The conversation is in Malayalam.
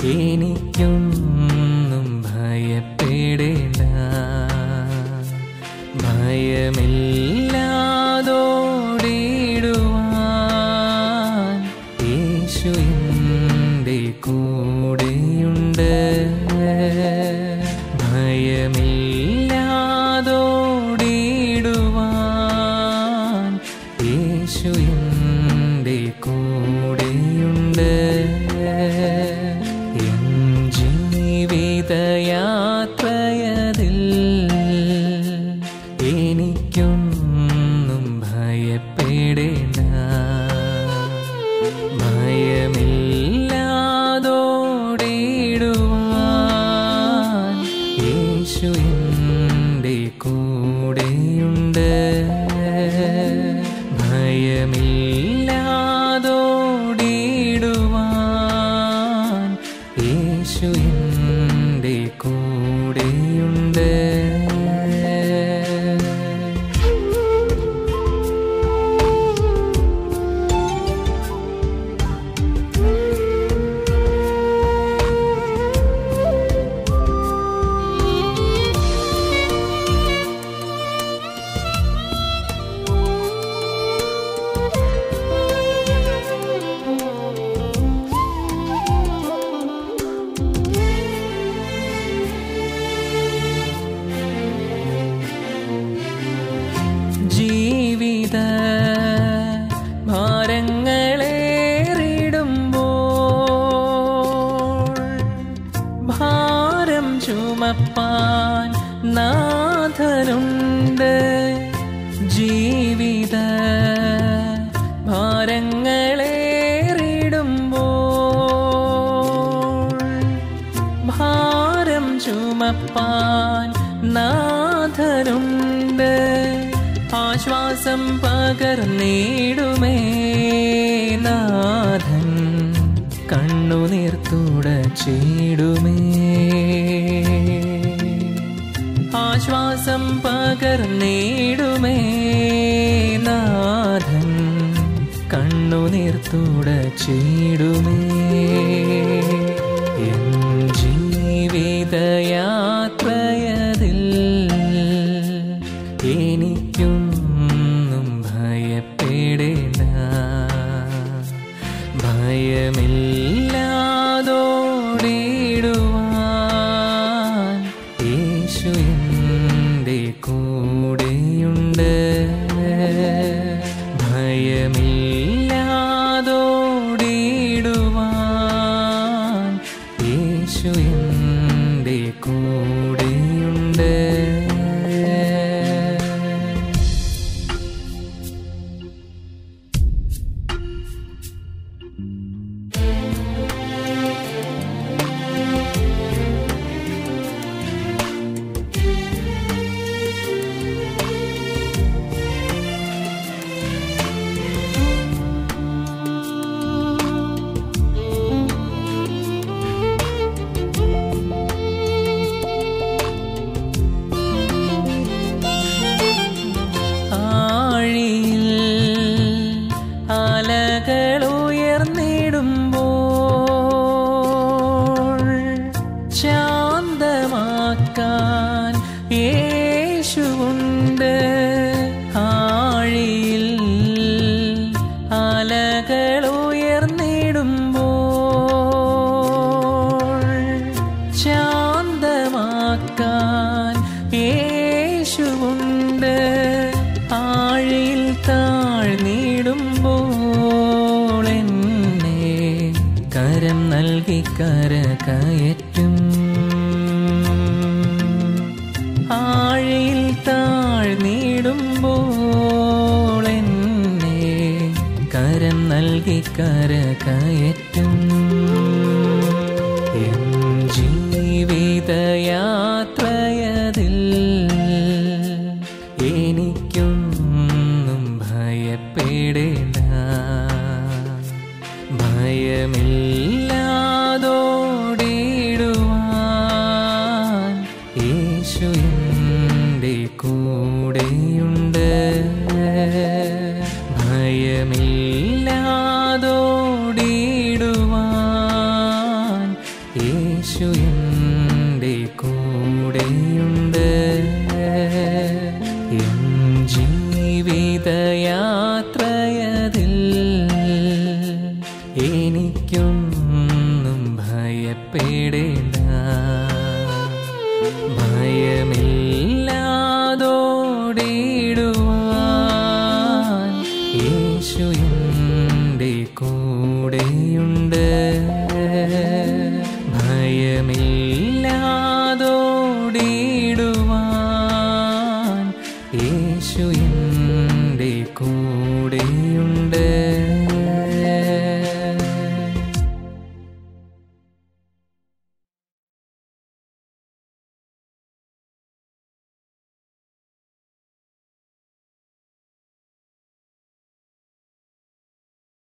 എനിക്കൊന്നും ഭയപ്പെടേണ്ട ഭയമില്ലാതോടിടുവാൻ യേശു എൻ്റെ കൂടെയുണ്ട് ഭയമില്ലാതോടിടുവാൻ യേശു എൻ്റെ കൂടെയുണ്ട് എൻ ജീവിതയാത്രയതിൽ എനിക്കൊന്നും ഭയപ്പെടേണ്ട ഭയമില്ലാതോടിടുവാൻ യേശു എൻ്റെ കൂടെയുണ്ട് ഭയമില്ലാതോടിടുവാൻ യേശു എൻ്റെ കൂടെയുണ്ട് ജീവിത ഭാരങ്ങളേറിടുമ്പോൾ ഭാരം ചുമപ്പാൻ നാഥനുണ്ട് ജീവിത ഭാരങ്ങളേറിടുമ്പോൾ ഭാരം ചുമപ്പാൻ നാഥനുണ്ട് ആശ്വാസം പകർന്നിടുമേ നാഥൻ കണ്ണുനീർ തുടച്ചിടുമേ ആശ്വാസം പകർന്നിടുമേ നാഥൻ കണ്ണുനീർ തുടച്ചിടുമേ എൻ ജീവിതയാത്രയതിൽ എനിക്കൊന്നും ഭയപ്പെടേണ്ട ഭയമില്ലാതോടിടുവാൻ യേശു എൻ്റെ കൂടെയുണ്ട് ഭയമില്ലാതോടിടുവാൻ യേശു എൻ്റെ കൂടെയുണ്ട് ആഴിയിൽ അലകളുയർന്നിടുമ്പോൾ ശാന്തമാക്കാൻ യേശുവുണ്ട് ആഴിയിൽ അലകളുയർന്നിടുമ്പോൾ ശാന്തമാക്കാൻ യേശുവുണ്ട് ആഴിയിൽ താഴ്ന്നിടുമ്പോൾ എന്നെ കരം നൽകി കര കയറ്റും ആഴിയിൽ താഴ്ന്നിടുമ്പോൾ എന്നെ കരം നൽകി കര കയറ്റും എൻ ജീവിതയാത്രയതിൽ എനിക്കൊന്നും ഭയപ്പെടേണ്ട ഭയമില്ലാതോടിടുവാൻ യേശു എൻ്റെ കൂടെയുണ്ട് ഭയമില്ലാതോടിടുവാൻ യേശു എൻ്റെ കൂടെയുണ്ട് എൻ ജീവിതയാത്രയതിൽ എനിക്കൊന്നും ഭയപ്പെടേണ്ട